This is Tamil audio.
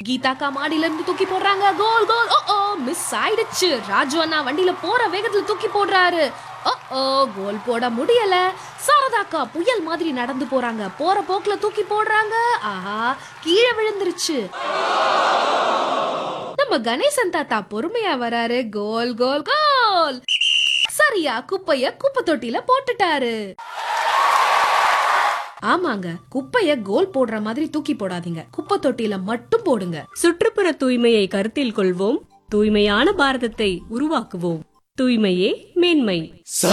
கீதாக்கா மாடியில இருந்து தூக்கி போடுறாங்க கோல் கோல் ஓ ஓ மிஸ் ஆயிடுச்சு ராஜு அண்ணா வண்டியில போற வேகத்துல தூக்கி போடுறாரு ஓ ஓ கோல் போட முடியல சாரதாக்கா புயல் மாதிரி நடந்து போறாங்க போற போக்குல தூக்கி போடுறாங்க ஆஹா கீழே விழுந்துருச்சு நம்ம கணேசன் தாத்தா பொறுமையா வராரு கோல் கோல் கோல் சரியா குப்பைய குப்பை தொட்டில போட்டுட்டாரு ஆமாங்க குப்பைய கோல் போடுற மாதிரி தூக்கி போடாதீங்க குப்பை தொட்டில மட்டும் போடுங்க சுற்றுப்புற தூய்மையை கருத்தில் கொள்வோம் தூய்மையான பாரதத்தை உருவாக்குவோம் தூய்மையே மேன்மை